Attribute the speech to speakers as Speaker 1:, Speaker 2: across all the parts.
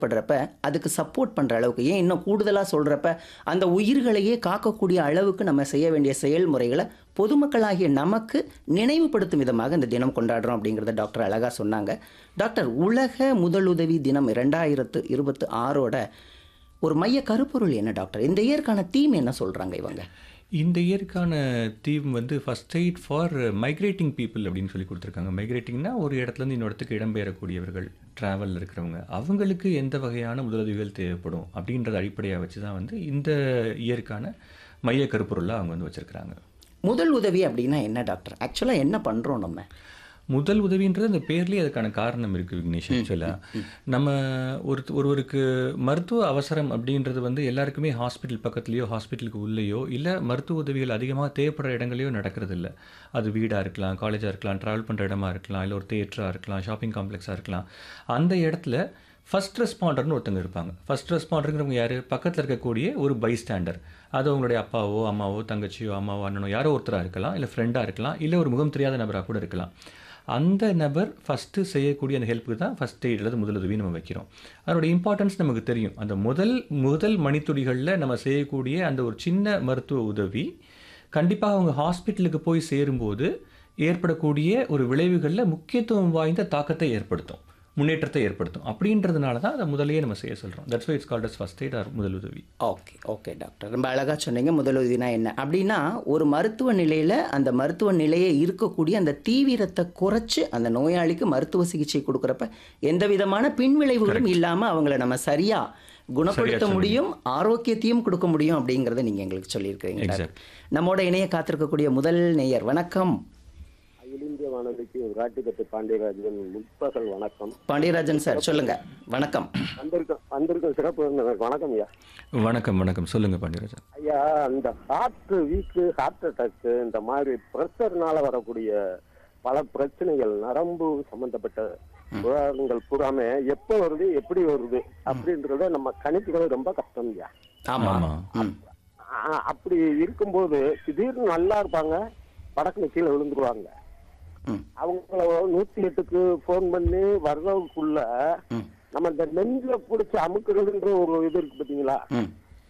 Speaker 1: படுறப்ப அதுக்கு சப்போர்ட் பண்ணுற அளவுக்கு ஏன் இன்னும் கூடுதலாக சொல்கிறப்ப அந்த உயிர்களையே காக்கக்கூடிய அளவுக்கு நம்ம செய்ய வேண்டிய செயல்முறைகளை பொதுமக்களாகிய நமக்கு நினைவுபடுத்தும் விதமாக இந்த தினம் கொண்டாடுறோம் அப்படிங்கிறத டாக்டர் அழகாக சொன்னாங்க டாக்டர் உலக முதலுதவி தினம் ரெண்டாயிரத்து இருபத்து ஆறோட ஒரு மைய கருப்பொருள் என்ன டாக்டர் இந்த இயற்கான தீம் என்ன சொல்கிறாங்க இவங்க
Speaker 2: இந்த இயற்கான தீம் வந்து first aid for migrating people அப்படின்னு சொல்லி கொடுத்துருக்காங்க மைக்ரேட்டிங்னா ஒரு இடத்துலேருந்து இன்னொரு இடத்துக்கு இடம்பெயரக்கூடியவர்கள் ட்ராவலில் இருக்கிறவங்க அவங்களுக்கு எந்த வகையான முதலுதவிகள் தேவைப்படும் அப்படின்றத அடிப்படையாக வச்சு தான் வந்து இந்த இயற்கான மைய கருப்பொருளாக அவங்க வந்து வச்சுருக்கிறாங்க
Speaker 1: முதல் உதவி அப்படின்னா என்ன டாக்டர் ஆக்சுவலாக என்ன பண்ணுறோம் நம்ம
Speaker 2: முதல் உதவின்றது அந்த பேர்லேயே அதுக்கான காரணம் இருக்குது விக்னேஷ் ஆக்சுவலாக நம்ம ஒரு ஒருவருக்கு மருத்துவ அவசரம் அப்படின்றது வந்து எல்லாருக்குமே ஹாஸ்பிட்டல் பக்கத்துலேயோ ஹாஸ்பிட்டலுக்கு உள்ளேயோ இல்லை மருத்துவ உதவிகள் அதிகமாக தேவைப்படுற இடங்களையோ நடக்கிறது இல்லை அது வீடாக இருக்கலாம் காலேஜாக இருக்கலாம் ட்ராவல் பண்ணுற இடமா இருக்கலாம் இல்லை ஒரு தேட்டராக இருக்கலாம் ஷாப்பிங் காம்ப்ளெக்ஸாக இருக்கலாம் அந்த இடத்துல ஃபர்ஸ்ட் ரெஸ்பாண்டர்னு ஒருத்தங்க இருப்பாங்க ஃபர்ஸ்ட் ரெஸ்பாண்டருங்கிறவங்க யார் பக்கத்தில் இருக்கக்கூடிய ஒரு பைஸ்டாண்டர் அது அவங்களுடைய அப்பாவோ அம்மாவோ தங்கச்சியோ அம்மாவோ அண்ணனோ யாரோ ஒருத்தராக இருக்கலாம் இல்லை ஃப்ரெண்டாக இருக்கலாம் இல்லை ஒரு முகம் தெரியாத நபராக கூட இருக்கலாம் அந்த நபர் ஃபஸ்ட்டு செய்யக்கூடிய அந்த ஹெல்ப்புக்கு தான் ஃபஸ்ட் எய்ட் அல்லது முதலுதவி நம்ம வைக்கிறோம் அதோட இம்பார்ட்டன்ஸ் நமக்கு தெரியும் அந்த முதல் முதல் மணித்துளிகளில் நம்ம செய்யக்கூடிய அந்த ஒரு சின்ன மருத்துவ உதவி கண்டிப்பாக அவங்க ஹாஸ்பிட்டலுக்கு போய் சேரும்போது ஏற்படக்கூடிய ஒரு விளைவுகளில் முக்கியத்துவம் வாய்ந்த தாக்கத்தை ஏற்படுத்தும் முன்னேற்றத்தை ஏற்படுத்தும் அப்படின்றதுனால தான் அதை முதலையே நம்ம செய்ய சொல்கிறோம் that's why it's called as first aid or முதலுதவி
Speaker 1: ஓகே ஓகே டாக்டர் ரொம்ப அழகாக சொன்னீங்க முதலுதவினா என்ன அப்படின்னா ஒரு மருத்துவ நிலையில் அந்த மருத்துவ நிலையை இருக்கக்கூடிய அந்த தீவிரத்தை குறைச்சு அந்த நோயாளிக்கு மருத்துவ சிகிச்சை கொடுக்குறப்ப எந்த விதமான பின்விளைவுகளும் இல்லாமல் அவங்கள நம்ம சரியாக குணப்படுத்த முடியும் ஆரோக்கியத்தையும் கொடுக்க முடியும் அப்படிங்கிறத நீங்கள் எங்களுக்கு சொல்லியிருக்கிறீங்க டாக்டர். நம்மோட இணைய காத்திருக்கக்கூடிய முதல் நேயர் வணக்கம்
Speaker 3: அகில இந்திய வானொலிக்கு ராட்டிப்பட்டு பாண்டியராஜன் முற்பகல் வணக்கம்
Speaker 1: பாண்டியராஜன் சார் சொல்லுங்க வணக்கம்
Speaker 3: வந்திருக்க வந்திருக்க சிறப்பு விருந்தினருக்கு வணக்கம் ஐயா
Speaker 2: வணக்கம் வணக்கம் சொல்லுங்கள் பாண்டியராஜன்
Speaker 3: ஐயா இந்த ஹார்ட் வீக்கு ஹார்ட் அட்டாக் இந்த மாதிரி ப்ரெஷர்னால வரக்கூடிய பல பிரச்சனைகள் நரம்பு சம்பந்தப்பட்ட விவகாரங்கள் பூராமே எப்போ வருது எப்படி வருது அப்படின்றத நம்ம கணிக்கிறது ரொம்ப கஷ்டம் ஐயா
Speaker 1: ஆமாம்
Speaker 2: ஆமாம்
Speaker 1: ம்
Speaker 3: ஆ, அப்படி இருக்கும்போது திடீர்னு நல்லா இருப்பாங்க படக்குன்னு கீழே விழுந்துருவாங்க
Speaker 1: ம்
Speaker 3: அவங்கள நூத்தி எட்டுக்கு ஃபோன் பண்ணி வர்றதுக்குள்ள
Speaker 1: ம்
Speaker 3: நம்ம இந்த நெஞ்சில புடிச்சு அமுக்குறதுன்ற ஒரு இது இருக்கு பாத்தீங்களா
Speaker 1: ம்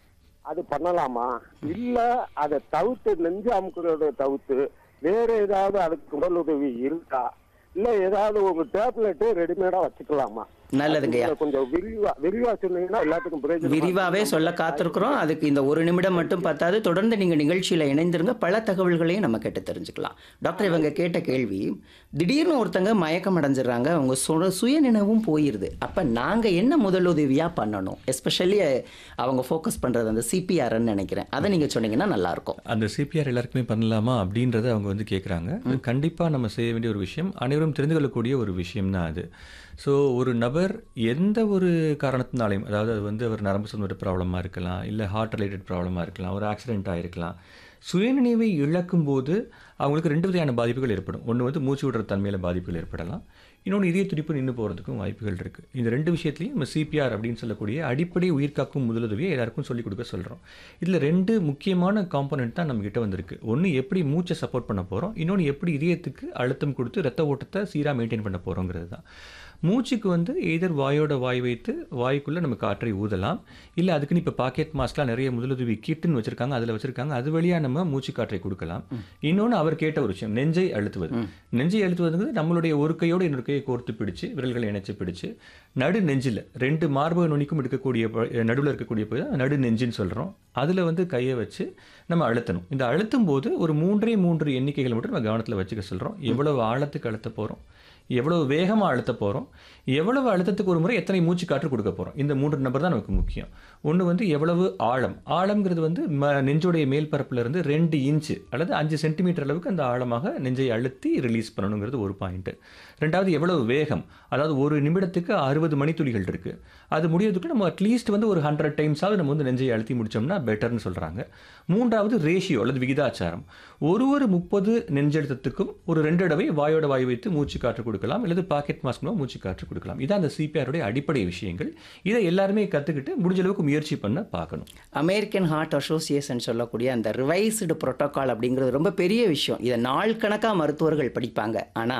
Speaker 3: அது பண்ணலாமா இல்ல அதை தவிர்த்து நெஞ்சு அமுக்குறத தவிர்த்து வேற ஏதாவது அதுக்கு உடல் உதவி இருக்கா இல்ல ஏதாவது ஒரு டேப்லெட் ரெடிமேடா வச்சுக்கலாமா
Speaker 1: நல்லதுங்கய்யா
Speaker 3: அதுல கொஞ்சம் விரிவா விரிவா சொன்னீங்கன்னா எல்லாத்துக்கும் பிரயோஜனம்
Speaker 1: விரிவாவே சொல்ல காத்திருக்கிறோம் அதுக்கு இந்த ஒரு நிமிடம் மட்டும் பத்தாது தொடர்ந்து நீங்க நிகழ்ச்சியில இணைந்திருங்க பல தகவல்களையும் நம்ம கேட்டு தெரிஞ்சுக்கலாம் டாக்டர் இவங்க கேட்ட கேள்வி திடீர்னு ஒருத்தங்க மயக்கம் அடைஞ்சிடுறாங்க அவங்க சு- சுயநினைவும் போயிருது அப்ப நாங்க என்ன முதலுதவியா பண்ணணும் எஸ்பெஷலி அவங்க ஃபோக்கஸ் பண்றது அந்த சிபிஆர்ன்னு நினைக்கிறேன் அதை நீங்க சொன்னீங்கன்னா நல்லா இருக்கும்
Speaker 2: அந்த சிபிஆர் எல்லாருக்குமே பண்ணலாமா அப்படின்றத அவங்க வந்து கேட்குறாங்க கண்டிப்பாக நம்ம செய்ய வேண்டிய ஒரு விஷயம் அனைவரும் தெரிந்து கொள்ளக்கூடிய ஒரு விஷயம் தான் அது ஸோ ஒரு நபர் எந்த ஒரு காரணத்தினாலையும் அதாவது அது வந்து ஒரு நரம்பு சம்பந்த ப்ராப்ளமாக இருக்கலாம் இல்லை ஹார்ட் ரிலேட்டட் ப்ராப்ளமாக இருக்கலாம் ஒரு ஆக்சிடென்ட்டாக இருக்கலாம் சுயநினைவை இழக்கும் போது அவங்களுக்கு ரெண்டு வகையான பாதிப்புகள் ஏற்படும் ஒன்று வந்து மூச்சு விடுற தன்மையில் பாதிப்புகள் ஏற்படலாம் இன்னொன்று இதய துடிப்பு நின்று போகிறதுக்கும் வாய்ப்புகள் இருக்குது இந்த ரெண்டு விஷயத்துலையும் நம்ம சிபிஆர் அப்படின்னு சொல்லக்கூடிய அடிப்படை உயிர்காக்கும் முதலுதவியை எல்லாருக்கும் சொல்லிக் கொடுக்க சொல்கிறோம் இதில் ரெண்டு முக்கியமான காம்போனன்ட் தான் நம்மகிட்ட வந்திருக்கு ஒன்று எப்படி மூச்சை சப்போர்ட் பண்ண போகிறோம் இன்னொன்று எப்படி இதயத்துக்கு அழுத்தம் கொடுத்து ரத்த ஓட்டத்தை சீராக மெயின்டைன் பண்ண போகிறோங்கிறது தான் மூச்சுக்கு வந்து எதர் வாயோட வாய் வைத்து வாய்க்குள்ளே நம்ம காற்றை ஊதலாம் இல்லை அதுக்குன்னு இப்போ பாக்கெட் மாஸ்க்லாம் நிறைய முதலுதவி கிட்டுன்னு வச்சுருக்காங்க அதில் வச்சுருக்காங்க அது வழியாக நம்ம மூச்சு காற்றை கொடுக்கலாம் இன்னொன்று அவர் கேட்ட ஒரு விஷயம் நெஞ்சை அழுத்துவது நெஞ்சை அழுத்துவதுங்கிறது நம்மளுடைய ஒரு கையோட இன்னொரு கையை கோர்த்து பிடிச்சு விரல்களை இணைச்சு பிடிச்சு நடு நெஞ்சில் ரெண்டு மார்பக நுனிக்கும் இருக்கக்கூடிய நடுவில் இருக்கக்கூடிய பகுதி தான் நடு நெஞ்சுன்னு சொல்கிறோம் அதில் வந்து கையை வச்சு நம்ம அழுத்தணும் இந்த அழுத்தும் போது ஒரு மூன்றே மூன்று எண்ணிக்கைகளை மட்டும் நம்ம கவனத்தில் வச்சுக்க சொல்கிறோம் எவ்வளவு ஆழத்துக்கு அழுத்த போகிறோம் எவ்வளவு வேகமாக அழுத்த போகிறோம் எவ்வளவு அழுத்தத்துக்கு ஒரு முறை எத்தனை மூச்சு காற்று கொடுக்க போகிறோம் இந்த மூன்று நம்பர் தான் நமக்கு முக்கியம் ஒன்று வந்து எவ்வளவு ஆழம் ஆழம்ங்கிறது வந்து ம நெஞ்சோடைய மேல் பரப்புல இருந்து ரெண்டு இன்ச்சு அல்லது அஞ்சு சென்டிமீட்டர் அளவுக்கு அந்த ஆழமாக நெஞ்சை அழுத்தி ரிலீஸ் பண்ணணுங்கிறது ஒரு பாயிண்ட்டு ரெண்டாவது எவ்வளவு வேகம் அதாவது ஒரு நிமிடத்துக்கு அறுபது மணித்துளிகள் இருக்குது அது முடியறதுக்கு நம்ம அட்லீஸ்ட் வந்து ஒரு ஹண்ட்ரட் டைம்ஸாவது நம்ம வந்து நெஞ்சை அழுத்தி முடிச்சோம்னா பெட்டர்னு சொல்கிறாங்க மூன்றாவது ரேஷியோ அல்லது விகிதாச்சாரம் ஒரு ஒரு முப்பது நெஞ்செழுத்தத்துக்கும் ஒரு ரெண்டு தடவை வாயோட வாய் வைத்து மூச்சு காற்று கொடுக்கலாம் அல்லது பாக்கெட் மாஸ்க் மூலம் மூச்சு காற்று கொடுக்கலாம் இதான் அந்த சிபிஆருடைய அடிப்படை விஷயங்கள் இதை எல்லாருமே கற்றுக்கிட்டு முடிஞ்ச அளவுக்கு முயற்சி பண்ண பார்க்கணும்
Speaker 1: அமெரிக்கன் ஹார்ட் அசோசியேஷன் சொல்லக்கூடிய அந்த ரிவைஸ்டு புரோட்டோகால் அப்படிங்கிறது ரொம்ப பெரிய விஷயம் இதை நாள் கணக்காக மருத்துவர்கள் படிப்பாங்க ஆனால்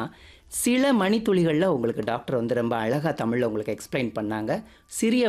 Speaker 1: சில மணித்துளிகளில் உங்களுக்கு டாக்டர் வந்து ரொம்ப அழகாக தமிழில் உங்களுக்கு எக்ஸ்பிளைன் பண்ணாங்க சிறிய